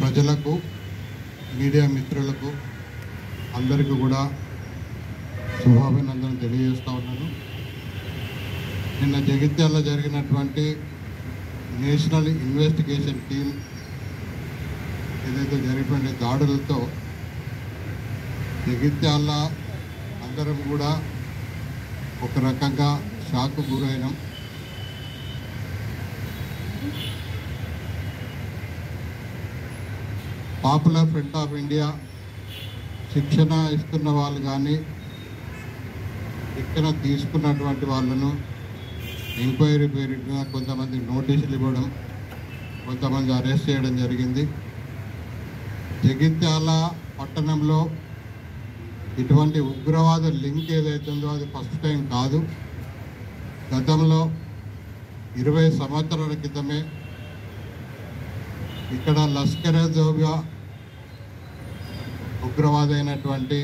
ప్రజలకు మీడియా మిత్రులకు అందరికీ కూడా శుభాభినందనలు తెలియజేస్తా ఉన్నాను నిన్న జగిత్యాలలో జరిగినటువంటి నేషనల్ ఇన్వెస్టిగేషన్ టీం ఏదైతే జరిగినటువంటి దాడులతో జగిత్యాల అందరం కూడా ఒక రకంగా షాక్ గురైనాం పాపులర్ ఫ్రంట్ ఆఫ్ ఇండియా శిక్షణ ఇస్తున్న వాళ్ళు కానీ శిక్షణ తీసుకున్నటువంటి వాళ్ళను ఎంక్వైరీ పేరుగా కొంతమంది నోటీసులు ఇవ్వడం కొంతమంది అరెస్ట్ చేయడం జరిగింది జగిత్యాల పట్టణంలో ఇటువంటి ఉగ్రవాద లింక్ ఏదైతుందో అది ఫస్ట్ టైం కాదు గతంలో ఇరవై సంవత్సరాల క్రితమే ఇక్కడ లష్కరే జోబియా ఉగ్రవాది అయినటువంటి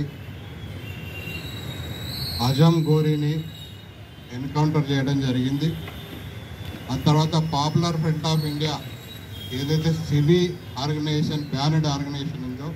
అజం గోరీని ఎన్కౌంటర్ చేయడం జరిగింది ఆ తర్వాత పాపులర్ ఫ్రంట్ ఆఫ్ ఇండియా ఏదైతే సినీ ఆర్గనైజేషన్ బ్యానెడ్ ఆర్గనైజేషన్ ఉందో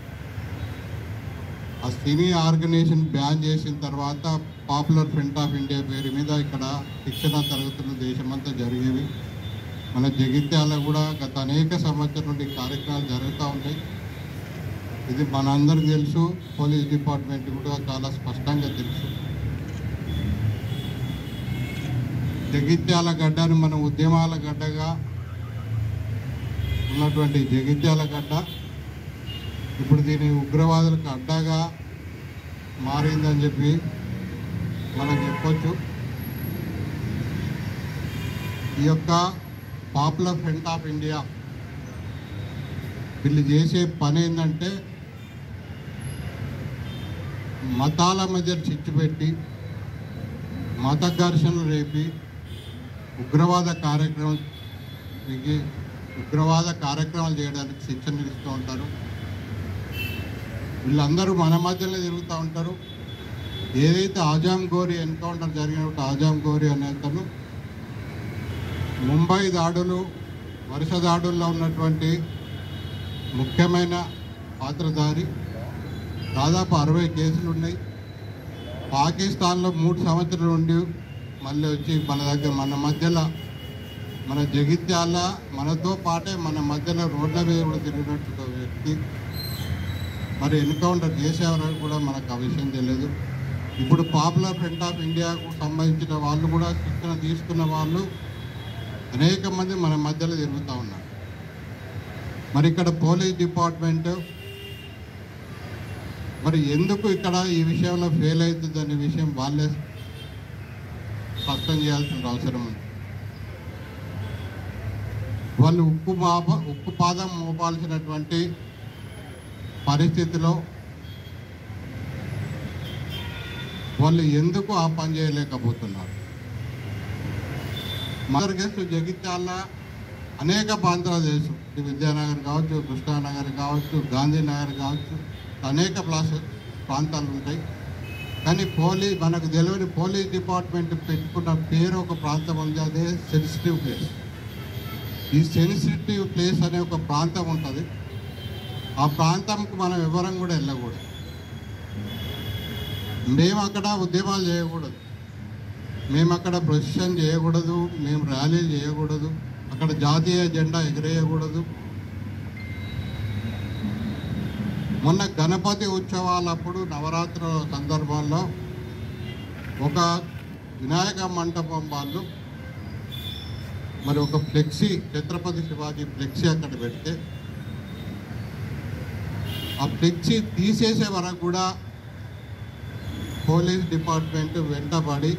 ఆ సినీ ఆర్గనైజేషన్ బ్యాన్ చేసిన తర్వాత పాపులర్ ఫ్రంట్ ఆఫ్ ఇండియా పేరు మీద ఇక్కడ శిక్షణ తరగతులు దేశమంతా జరిగేవి మన జగిత్యాల కూడా గత అనేక సంవత్సరాల నుండి కార్యక్రమాలు జరుగుతూ ఉంటాయి ఇది మనందరికీ తెలుసు పోలీస్ డిపార్ట్మెంట్ కూడా చాలా స్పష్టంగా తెలుసు జగిత్యాల గడ్డను మన ఉద్యమాల గడ్డగా ఉన్నటువంటి జగిత్యాల గడ్డ ఇప్పుడు దీని ఉగ్రవాదులకు అడ్డాగా మారిందని చెప్పి మనం చెప్పొచ్చు ఈ యొక్క పాపులర్ ఫ్రంట్ ఆఫ్ ఇండియా వీళ్ళు చేసే పని ఏంటంటే మతాల మధ్య చిచ్చు పెట్టి మత ఘర్షణలు రేపి ఉగ్రవాద కార్యక్రమం ఇది ఉగ్రవాద కార్యక్రమాలు చేయడానికి శిక్షణ ఇస్తూ ఉంటారు వీళ్ళందరూ మన మధ్యలో తిరుగుతూ ఉంటారు ఏదైతే ఆజాం గోరి ఎన్కౌంటర్ జరిగినప్పుడు ఆజాం గోరి అనే అతను ముంబై దాడులు వరుస దాడుల్లో ఉన్నటువంటి ముఖ్యమైన పాత్రధారి దాదాపు అరవై కేసులు ఉన్నాయి పాకిస్తాన్లో మూడు సంవత్సరాలు ఉండి మళ్ళీ వచ్చి మన దగ్గర మన మధ్యలో మన జగిత్యాల మనతో పాటే మన మధ్యలో రోడ్ల మీద కూడా తిరిగినట్టు ఒక వ్యక్తి మరి ఎన్కౌంటర్ చేసేవారని కూడా మనకు ఆ విషయం తెలియదు ఇప్పుడు పాపులర్ ఫ్రంట్ ఆఫ్ ఇండియాకు సంబంధించిన వాళ్ళు కూడా శిక్షణ తీసుకున్న వాళ్ళు అనేక మంది మన మధ్యలో తిరుగుతూ ఉన్నారు మరి ఇక్కడ పోలీస్ డిపార్ట్మెంట్ మరి ఎందుకు ఇక్కడ ఈ విషయంలో ఫెయిల్ అవుతుంది అనే విషయం వాళ్ళే స్పష్టం చేయాల్సిన అవసరం ఉంది వాళ్ళు ఉక్కు మాప ఉక్కు పాదం మోపాల్సినటువంటి పరిస్థితిలో వాళ్ళు ఎందుకు ఆ పని చేయలేకపోతున్నారు మదర్ గెస్ట్ జగిత్యాల అనేక ప్రాంతాలు తెలుసు ఇది విద్యానగర్ కావచ్చు కృష్ణానగర్ కావచ్చు గాంధీనగర్ కావచ్చు అనేక ప్లాస్ ప్రాంతాలు ఉంటాయి కానీ పోలీస్ మనకు తెలియని పోలీస్ డిపార్ట్మెంట్ పెట్టుకున్న పేరు ఒక ప్రాంతం ఉంది అదే సెన్సిటివ్ ప్లేస్ ఈ సెన్సిటివ్ ప్లేస్ అనే ఒక ప్రాంతం ఉంటుంది ఆ ప్రాంతంకు మనం ఎవరం కూడా వెళ్ళకూడదు మేము అక్కడ ఉద్యమాలు చేయకూడదు మేము అక్కడ ప్రొసెషన్ చేయకూడదు మేము ర్యాలీలు చేయకూడదు అక్కడ జాతీయ జెండా ఎగరేయకూడదు మొన్న గణపతి ఉత్సవాలప్పుడు నవరాత్రుల సందర్భంలో ఒక వినాయక మంటపం వాళ్ళు మరి ఒక ఫ్లెక్సీ ఛత్రపతి శివాజీ ఫ్లెక్సీ అక్కడ పెడితే ఆ ఫ్లెక్సీ తీసేసే వరకు కూడా పోలీస్ డిపార్ట్మెంట్ వెంటబడి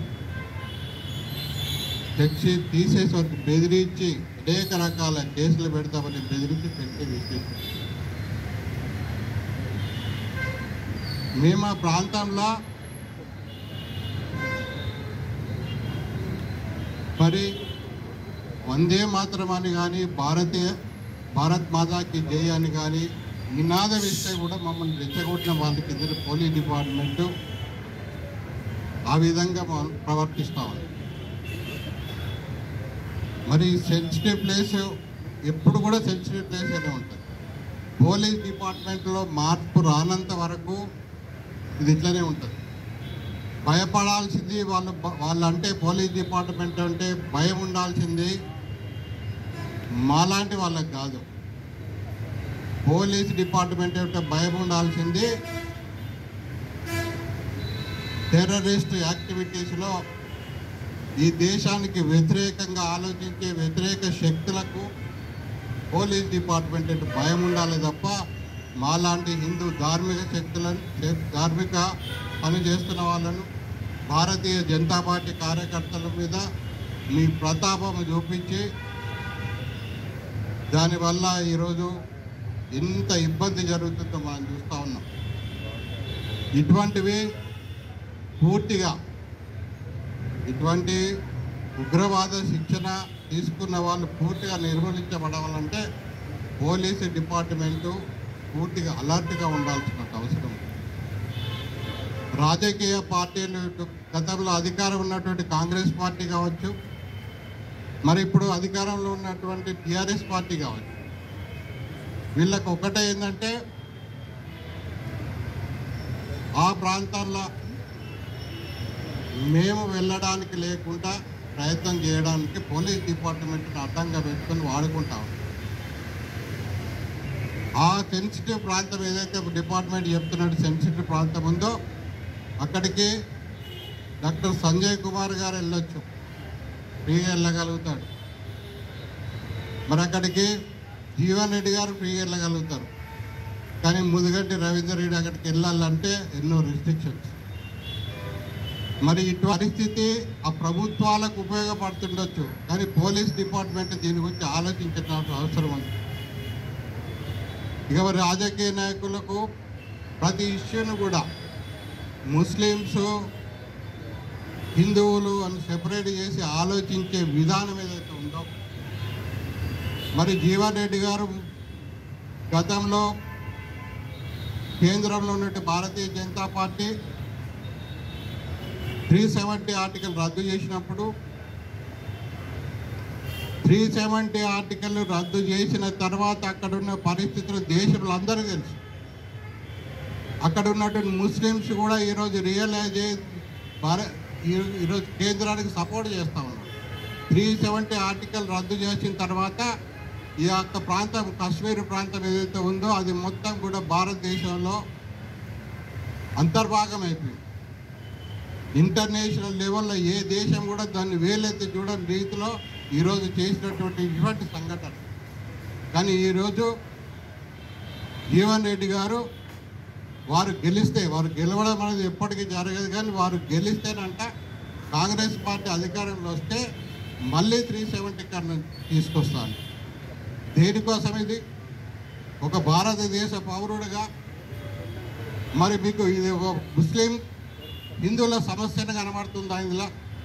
ఫ్లెక్సీ తీసేసే వరకు బెదిరించి అనేక రకాల కేసులు పెడతామని బెదిరించి ఫ్లెక్సీ తీసేసారు మేము ఆ ప్రాంతంలో మరి వందే మాత్రం అని కానీ భారతీయ భారత్ మాతాకి జై అని కానీ నినాదం ఇస్తే కూడా మమ్మల్ని రెచ్చగొట్టిన వాళ్ళకి ఇద్దరు పోలీస్ డిపార్ట్మెంటు ఆ విధంగా మనం ప్రవర్తిస్తూ ఉంది మరి సెన్సిటివ్ ప్లేస్ ఎప్పుడు కూడా సెన్సిటివ్ ప్లేస్ అనే ఉంటుంది పోలీస్ డిపార్ట్మెంట్లో మార్పు రానంత వరకు ఇది ఇట్లనే ఉంటుంది భయపడాల్సింది వాళ్ళు వాళ్ళంటే పోలీస్ డిపార్ట్మెంట్ అంటే భయం ఉండాల్సింది మాలాంటి వాళ్ళకి కాదు పోలీస్ డిపార్ట్మెంట్ అంటే భయం ఉండాల్సింది టెర్రరిస్ట్ యాక్టివిటీస్లో ఈ దేశానికి వ్యతిరేకంగా ఆలోచించే వ్యతిరేక శక్తులకు పోలీస్ డిపార్ట్మెంట్ అంటే భయం ఉండాలి తప్ప మాలాంటి హిందూ ధార్మిక శక్తులను ధార్మిక పని చేస్తున్న వాళ్ళను భారతీయ జనతా పార్టీ కార్యకర్తల మీద మీ ప్రతాపం చూపించి దానివల్ల ఈరోజు ఎంత ఇబ్బంది జరుగుతుందో మనం చూస్తూ ఉన్నాం ఇటువంటివి పూర్తిగా ఇటువంటి ఉగ్రవాద శిక్షణ తీసుకున్న వాళ్ళు పూర్తిగా నిర్మూలించబడాలంటే పోలీసు డిపార్ట్మెంటు పూర్తిగా అలర్ట్గా ఉండాల్సిన అవసరం ఉంది. రాజకీయ పార్టీలు ఇటు గతంలో అధికారం ఉన్నటువంటి కాంగ్రెస్ పార్టీ కావచ్చు మరి ఇప్పుడు అధికారంలో ఉన్నటువంటి టిఆర్ఎస్ పార్టీ కావచ్చు వీళ్ళకి ఒకటే ఏంటంటే ఆ ప్రాంతాల్లో మేము వెళ్ళడానికి లేకుండా ప్రయత్నం చేయడానికి పోలీస్ డిపార్ట్మెంట్ని అడ్డంగా పెట్టుకొని వాడుకుంటాం ఆ సెన్సిటివ్ ప్రాంతం ఏదైతే డిపార్ట్మెంట్ చెప్తున్నట్టు సెన్సిటివ్ ప్రాంతం ఉందో అక్కడికి డాక్టర్ సంజయ్ కుమార్ గారు వెళ్ళొచ్చు ఫ్రీగా వెళ్ళగలుగుతాడు మరి అక్కడికి జీవన్ రెడ్డి గారు ఫ్రీగా వెళ్ళగలుగుతారు కానీ ముదిగడ్డి రవీందర్ రెడ్డి అక్కడికి వెళ్ళాలంటే ఎన్నో రిస్ట్రిక్షన్స్ మరి ఇటు పరిస్థితి ఆ ప్రభుత్వాలకు ఉపయోగపడుతుండొచ్చు కానీ పోలీస్ డిపార్ట్మెంట్ దీని గురించి ఆలోచించిన అవసరం ఉంది ఇక మరి రాజకీయ నాయకులకు ప్రతి ఇష్యూను కూడా ముస్లిమ్స్ హిందువులు అని సెపరేట్ చేసి ఆలోచించే విధానం ఏదైతే ఉందో మరి జీవన్ రెడ్డి గారు గతంలో కేంద్రంలో ఉన్నట్టు Bharatiya Janata party three seventy article రద్దు చేసినప్పుడు త్రీ సెవెంటీ ఆర్టికల్ రద్దు చేసిన తర్వాత అక్కడ ఉన్న పరిస్థితులు దేశంలో అందరికీ తెలుసు అక్కడ ఉన్నటువంటి ముస్లిమ్స్ కూడా ఈరోజు రియలైజ్ అయ్యి భారత్ ఈ- ఈరోజు కేంద్రానికి సపోర్ట్ చేస్తూ ఉన్నారు త్రీ సెవెంటీ ఆర్టికల్ రద్దు చేసిన తర్వాత ఈ యొక్క ప్రాంతం కాశ్మీర్ ప్రాంతం ఏదైతే ఉందో అది మొత్తం కూడా భారతదేశంలో అంతర్భాగం అయిపోయింది ఇంటర్నేషనల్ లెవెల్లో ఏ దేశం కూడా దాన్ని వేలెత్తి చూడని రీతిలో ఈరోజు చేసినటువంటి ఇటువంటి సంఘటన కానీ ఈరోజు జీవన్ రెడ్డి గారు వారు గెలిస్తే వారు గెలవడం అనేది ఎప్పటికీ జరగదు కానీ వారు గెలిస్తేనంట కాంగ్రెస్ పార్టీ అధికారంలో వస్తే మళ్ళీ త్రీ సెవెంటీ కన్నా తీసుకొస్తాను దేనికోసం ఇది ఒక భారతదేశ పౌరుడిగా మరి మీకు ఇది ఒక ముస్లిం హిందువుల సమస్యను కనబడుతుందా ఇందులో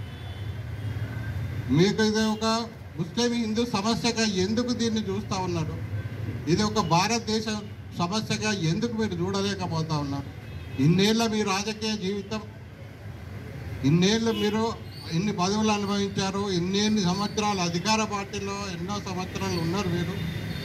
మీకు ఇది ఒక ముస్లిం హిందూ సమస్యగా ఎందుకు దీన్ని చూస్తూ ఉన్నారు ఇది ఒక భారతదేశ సమస్యగా ఎందుకు మీరు చూడలేకపోతా ఉన్నారు ఇన్నేళ్ళ మీ రాజకీయ జీవితం ఇన్నేళ్ళు మీరు ఇన్ని పదవులు అనుభవించారు ఇన్నేన్ని సంవత్సరాలు అధికార పార్టీలో ఎన్నో సంవత్సరాలు ఉన్నారు మీరు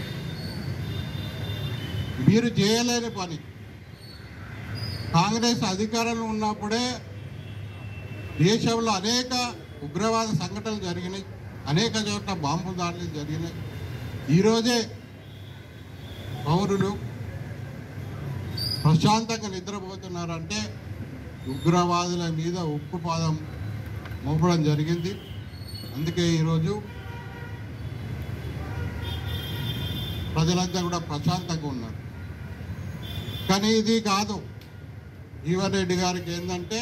మీరు చేయలేని పని కాంగ్రెస్ అధికారంలో ఉన్నప్పుడే దేశంలో అనేక ఉగ్రవాద సంఘటనలు జరిగినాయి అనేక చోట్ల బాంబు దాడులు జరిగినాయి ఈరోజే పౌరులు ప్రశాంతంగా నిద్రపోతున్నారంటే ఉగ్రవాదుల మీద ఉక్కు పాదం మోపడం జరిగింది అందుకే ఈరోజు ప్రజలంతా కూడా ప్రశాంతంగా ఉన్నారు కానీ ఇది కాదు జీవన్ రెడ్డి గారికి ఏంటంటే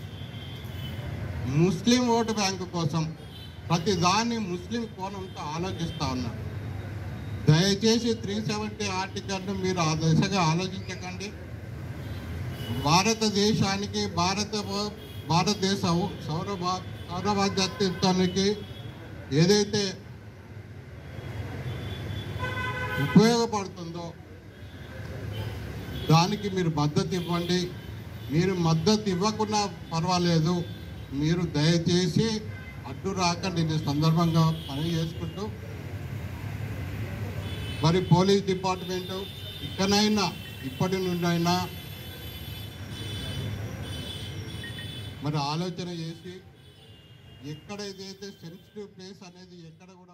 ముస్లిం ఓటు బ్యాంకు కోసం ప్రతి దాన్ని ముస్లిం కోణంతో ఆలోచిస్తూ ఉన్నారు దయచేసి త్రీ సెవెంటీ ఆర్టికల్ను మీరు ఆ దిశగా ఆలోచించకండి భారతదేశానికి భారత భారతదేశ సౌర సౌరభాద్యత్వానికి ఏదైతే ఉపయోగపడుతుందో దానికి మీరు మద్దతు ఇవ్వండి మీరు మద్దతు ఇవ్వకున్నా పర్వాలేదు మీరు దయచేసి అడ్డు రాకండి ఈ సందర్భంగా పని చేసుకుంటూ మరి పోలీస్ డిపార్ట్మెంటు ఇకనైనా ఇప్పటి నుండైనా మరి ఆలోచన చేసి ఎక్కడ ఏదైతే సెన్సిటివ్ ప్లేస్ అనేది ఎక్కడ కూడా